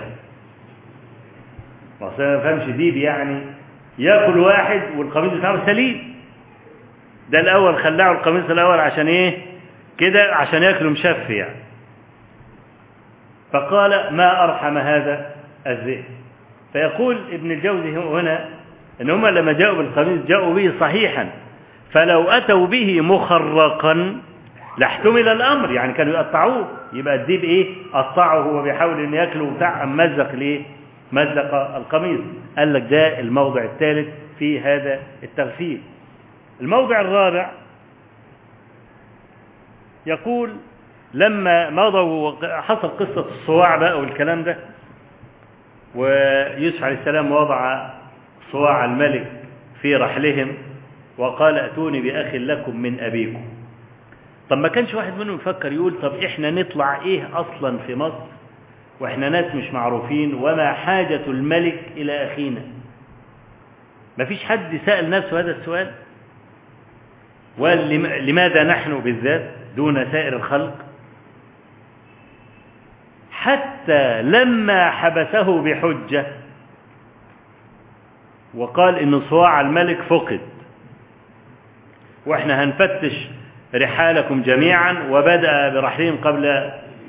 ما فهمش ديب يعني ياكل واحد والقميص بتاعه سليم ده الأول خلعه القميص الأول عشان إيه كده عشان ياكله مشف يعني فقال ما أرحم هذا الذئب فيقول ابن الجوزي هنا ان هم لما جاءوا بالقميص جاءوا به صحيحا فلو اتوا به مخرقا لاحتمل الامر يعني كانوا يقطعوه يبقى الديب ايه قطعه هو بيحاول ان ياكله بتاع أم مزق ليه مزق القميص قال لك ده الموضع الثالث في هذا التغفيل الموضع الرابع يقول لما مضوا حصل قصة الصواع بقى والكلام ده ويوسف عليه السلام وضع صواع الملك في رحلهم وقال اتوني باخ لكم من ابيكم طب ما كانش واحد منهم يفكر يقول طب احنا نطلع ايه اصلا في مصر واحنا ناس مش معروفين وما حاجة الملك الى اخينا ما فيش حد سأل نفسه هذا السؤال ولماذا نحن بالذات دون سائر الخلق حتى لما حبسه بحجة وقال إن صواع الملك فقد وإحنا هنفتش رحالكم جميعا وبدأ برحلهم قبل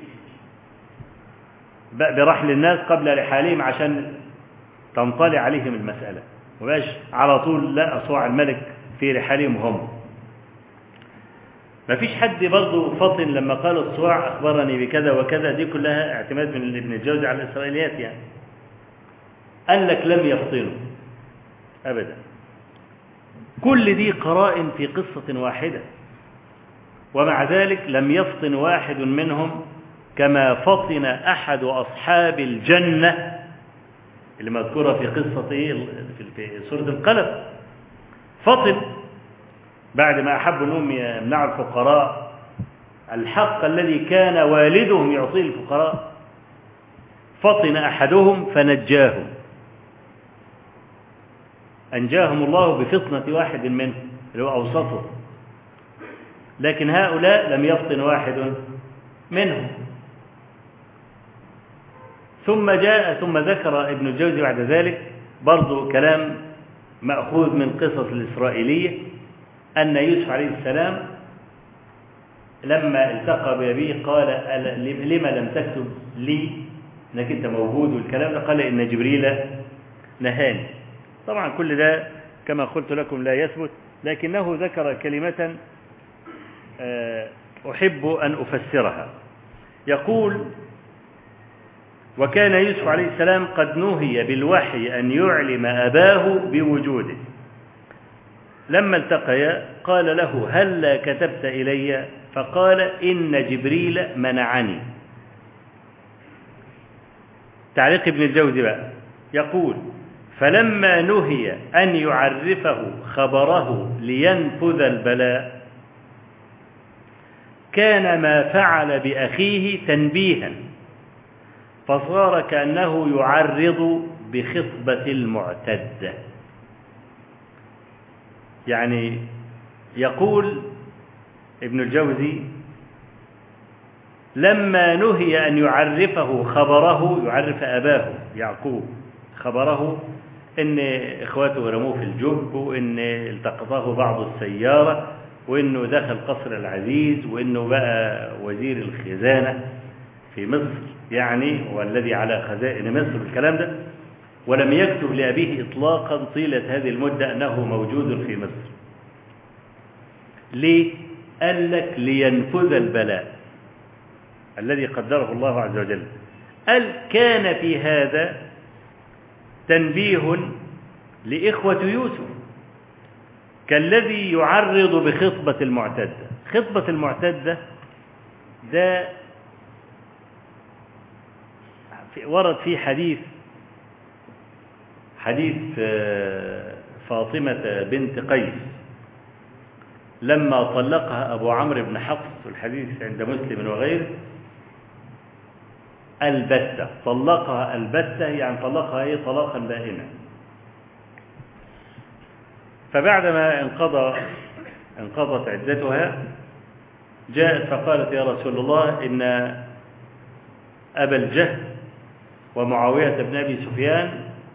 برحل الناس قبل رحالهم عشان تنطلع عليهم المسألة وباش على طول لا صواع الملك في رحالهم هم ما فيش حد برضه فطن لما قال الصواع أخبرني بكذا وكذا دي كلها اعتماد من ابن الجوزي على الإسرائيليات يعني قال لك لم يفطنوا أبدا كل دي قرائن في قصة واحدة ومع ذلك لم يفطن واحد منهم كما فطن أحد أصحاب الجنة اللي مذكورة في قصة في سورة القلم فطن بعد ما أحبوا أنهم يمنعوا الفقراء الحق الذي كان والدهم يعطيه الفقراء فطن أحدهم فنجاهم أنجاهم الله بفطنة واحد منهم اللي هو أوسطهم لكن هؤلاء لم يفطن واحد منهم ثم جاء ثم ذكر ابن الجوزي بعد ذلك برضو كلام مأخوذ من قصص الإسرائيلية أن يوسف عليه السلام لما التقى بأبيه قال لما لم تكتب لي انك انت موجود والكلام ده قال ان جبريل نهاني طبعا كل ده كما قلت لكم لا يثبت لكنه ذكر كلمة أحب أن أفسرها يقول وكان يوسف عليه السلام قد نهي بالوحي أن يعلم أباه بوجوده لما التقيا قال له هلا كتبت إلي فقال إن جبريل منعني تعليق ابن الجوزي بقى يقول فلما نهي أن يعرفه خبره لينفذ البلاء كان ما فعل بأخيه تنبيها فصار كأنه يعرض بخطبة المعتدة يعني يقول ابن الجوزي لما نهي أن يعرفه خبره يعرف أباه يعقوب خبره إن إخواته رموه في الجب وإن التقطه بعض السيارة وإنه دخل قصر العزيز وإنه بقى وزير الخزانة في مصر يعني والذي على خزائن مصر الكلام ده ولم يكتب لأبيه إطلاقا طيلة هذه المدة أنه موجود في مصر ليه؟ قال لك لينفذ البلاء الذي قدره الله عز وجل قال كان في هذا تنبيه لإخوة يوسف كالذي يعرض بخطبة المعتدة خطبة المعتدة ده ورد فيه حديث حديث فاطمة بنت قيس لما طلقها أبو عمرو بن حفص الحديث عند مسلم وغيره البتة طلقها البتة يعني طلقها ايه طلاقا بائنا فبعدما انقضى انقضت عدتها جاءت فقالت يا رسول الله إن أبا الجهل ومعاوية بن أبي سفيان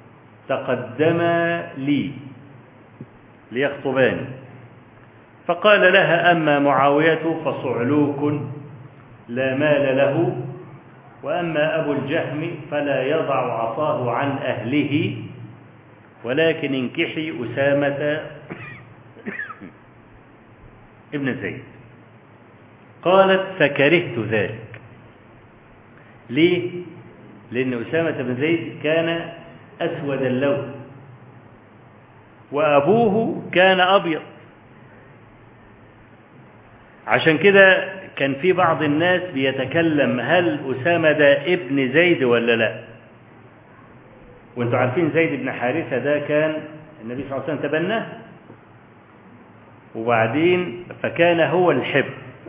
تقدما لي ليخطباني فقال لها أما معاوية فصعلوك لا مال له وأما أبو الجهم فلا يضع عصاه عن أهله ولكن انكحي أسامة ابن زيد قالت فكرهت ذلك ليه؟ لأن أسامة بن زيد كان أسود اللون وأبوه كان أبيض عشان كده كان في بعض الناس بيتكلم هل أسامة ده ابن زيد ولا لا وانتوا عارفين زيد بن حارثة ده كان النبي صلى الله عليه وسلم تبناه وبعدين فكان هو الحب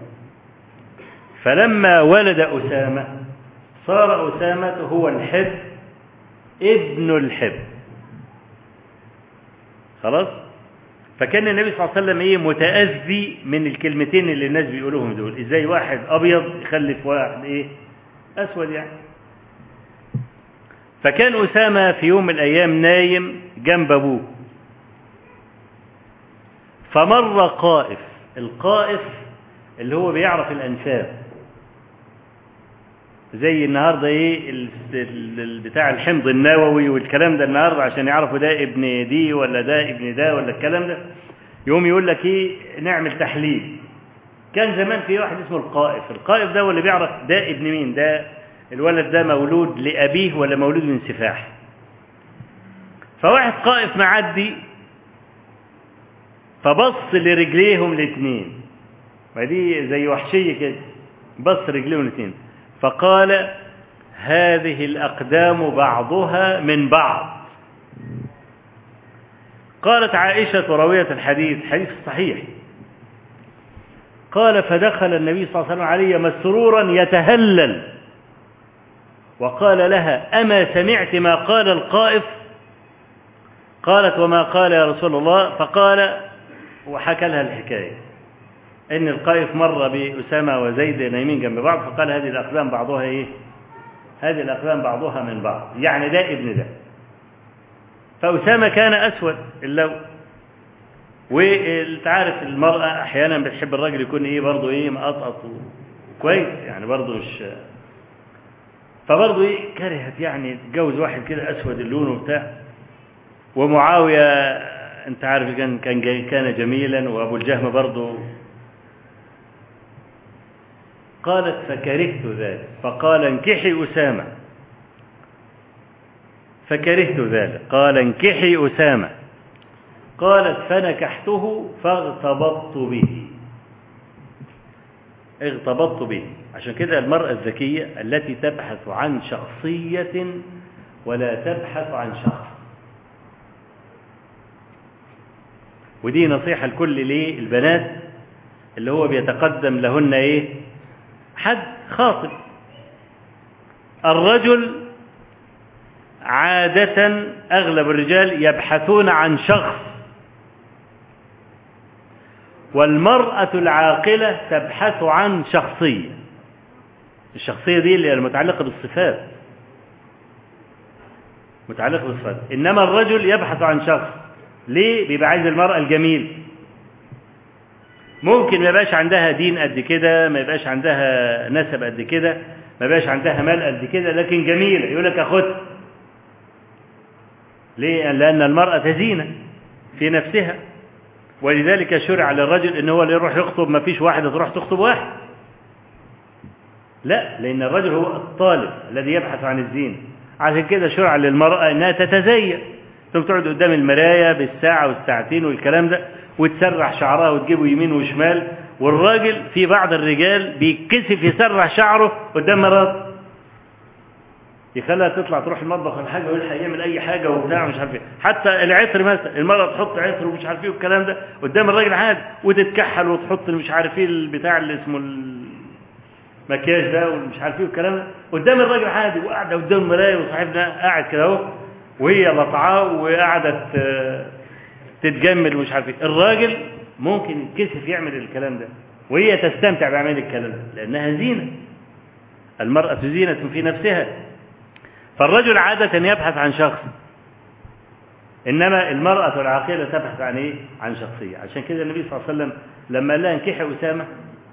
فلما ولد أسامة صار أسامة هو الحب ابن الحب خلاص فكان النبي صلى الله عليه وسلم ايه متأذي من الكلمتين اللي الناس بيقولوهم دول ازاي واحد ابيض يخلف واحد ايه اسود يعني فكان أسامة في يوم من الأيام نايم جنب أبوه فمر قائف القائف اللي هو بيعرف الأنساب زي النهارده ايه بتاع الحمض النووي والكلام ده النهارده عشان يعرفوا ده ابن دي ولا ده ابن ده ولا الكلام ده يقوم يقول لك ايه نعمل تحليل كان زمان في واحد اسمه القائف القائف ده هو اللي بيعرف ده ابن مين ده الولد ده مولود لأبيه ولا مولود من سفاح فواحد قائف معدي فبص لرجليهم الاثنين ما دي زي وحشية كده بص رجليهم الاثنين فقال هذه الأقدام بعضها من بعض قالت عائشة راوية الحديث حديث صحيح قال فدخل النبي صلى الله عليه وسلم علي مسرورا يتهلل وقال لها أما سمعت ما قال القائف قالت وما قال يا رسول الله فقال وحكى لها الحكاية إن القائف مر بأسامة وزيد نايمين جنب بعض فقال هذه الأقدام بعضها إيه هذه الأقدام بعضها من بعض يعني ده ابن ده فأسامة كان أسود اللون وانت عارف المرأة أحيانا بتحب الراجل يكون إيه برضه إيه مقطقط كويس يعني برضه مش فبرضه إيه كرهت يعني تتجوز واحد كده أسود اللون وبتاع ومعاوية أنت عارف كان كان كان جميلا وأبو الجهم برضه قالت فكرهت ذلك فقال انكحي أسامة فكرهت ذلك قال انكحي أسامة قالت فنكحته فاغتبطت به اغتبطت به عشان كده المرأة الذكية التي تبحث عن شخصية ولا تبحث عن شخص ودي نصيحة لكل ليه البنات اللي هو بيتقدم لهن ايه حد خاطب الرجل عادة أغلب الرجال يبحثون عن شخص والمرأة العاقلة تبحث عن شخصية الشخصية دي اللي المتعلقة بالصفات متعلقة بالصفات إنما الرجل يبحث عن شخص ليه بيبقى عايز المرأة الجميل ممكن ما يبقاش عندها دين قد كده ما يبقاش عندها نسب قد كده ما يبقاش عندها مال قد كده لكن جميلة يقول لك أخدها ليه لأن المرأة زينة في نفسها ولذلك شرع للرجل ان هو اللي يروح يخطب ما فيش واحدة تروح تخطب واحد لا لأن الرجل هو الطالب الذي يبحث عن الزين عشان كده شرع للمرأة انها تتزين ثم تقعد قدام المراية بالساعة والساعتين والكلام ده وتسرح شعرها وتجيبه يمين وشمال والراجل في بعض الرجال بيتكسف يسرح شعره قدام مراته يخليها تطلع تروح المطبخ ولا حاجه ويلحق يعمل اي حاجه وبتاع مش عارف ايه حتى العطر مثلا المراه تحط عطر ومش عارف ايه والكلام ده قدام الراجل عادي وتتكحل وتحط مش عارف ايه البتاع اللي اسمه المكياج ده ومش عارف ايه والكلام ده قدام الراجل عادي وقاعده قدام المرايه وصاحبنا قاعد كده اهو وهي لطعاه وقاعده تتجمل ومش عارف ايه الراجل ممكن يتكسف يعمل الكلام ده وهي تستمتع بعمل الكلام ده لانها زينه المراه زينه في نفسها فالرجل عادة يبحث عن شخص إنما المرأة العاقلة تبحث عن إيه؟ عن شخصية عشان كده النبي صلى الله عليه وسلم لما قال لها انكحي أسامة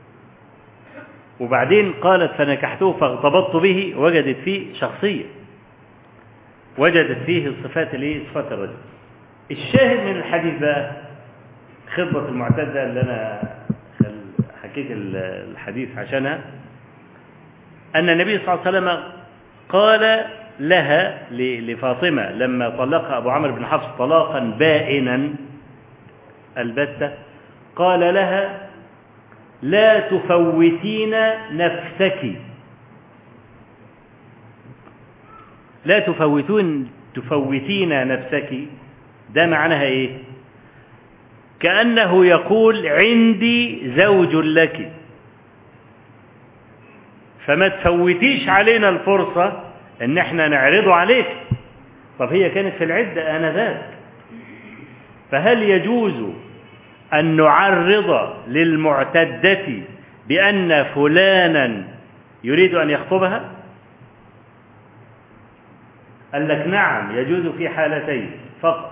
وبعدين قالت فنكحته فاغتبطت به وجدت فيه شخصية وجدت فيه الصفات اللي صفات الرجل الشاهد من الحديث بقى خطبة المعتدة اللي أنا حكيت الحديث عشانها أن النبي صلى الله عليه وسلم قال لها لفاطمة لما طلقها أبو عمرو بن حفص طلاقا بائنا البتة قال لها لا تفوتين نفسك لا تفوتون تفوتين نفسك ده معناها ايه كأنه يقول عندي زوج لك فما تفوتيش علينا الفرصة ان احنا نعرضه عليك طب هي كانت في العدة آنذاك فهل يجوز أن نعرض للمعتدة بأن فلانا يريد أن يخطبها قال لك نعم يجوز في حالتين فقط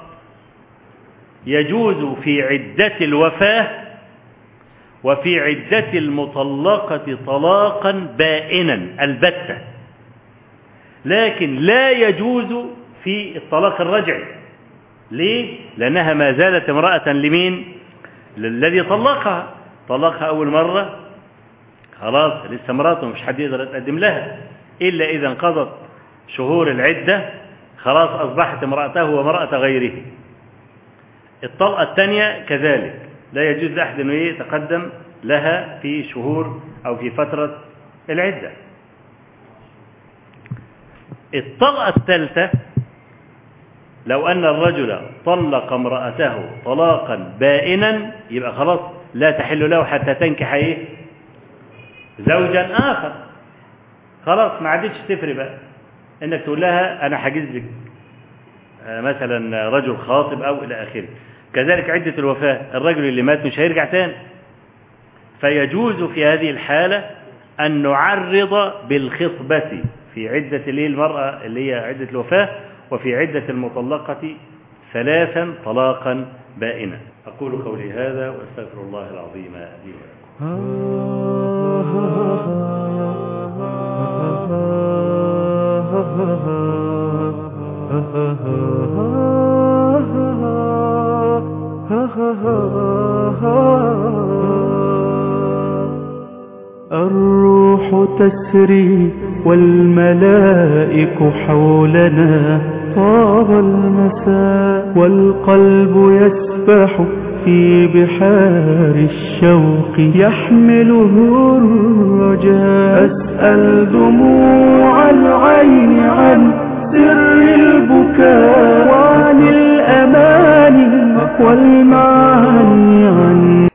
يجوز في عدة الوفاة وفي عدة المطلقة طلاقا بائنا البتة لكن لا يجوز في الطلاق الرجعي ليه؟ لأنها ما زالت امرأة لمين؟ للذي طلقها طلقها أول مرة خلاص لسه امرأته مش حد يقدر يتقدم لها إلا إذا انقضت شهور العدة خلاص أصبحت امرأته وامرأة غيره الطلقة الثانية كذلك لا يجوز لأحد أنه يتقدم لها في شهور أو في فترة العدة الطلقة الثالثة لو أن الرجل طلق امرأته طلاقا بائنا يبقى خلاص لا تحل له حتى تنكح ايه زوجا آخر خلاص ما عادتش تفرق بقى انك تقول لها انا حاجز لك مثلا رجل خاطب او الى اخره كذلك عدة الوفاة الرجل اللي مات مش هيرجع تاني فيجوز في هذه الحالة أن نعرض بالخطبة في عدة اللي المرأة اللي هي عدة الوفاة وفي عدة المطلقة ثلاثا طلاقا بائنا أقول قولي هذا وأستغفر الله العظيم لي الروح تسري والملائك حولنا طاب المساء والقلب يسبح في بحار الشوق يحمله الرجاء أسأل دموع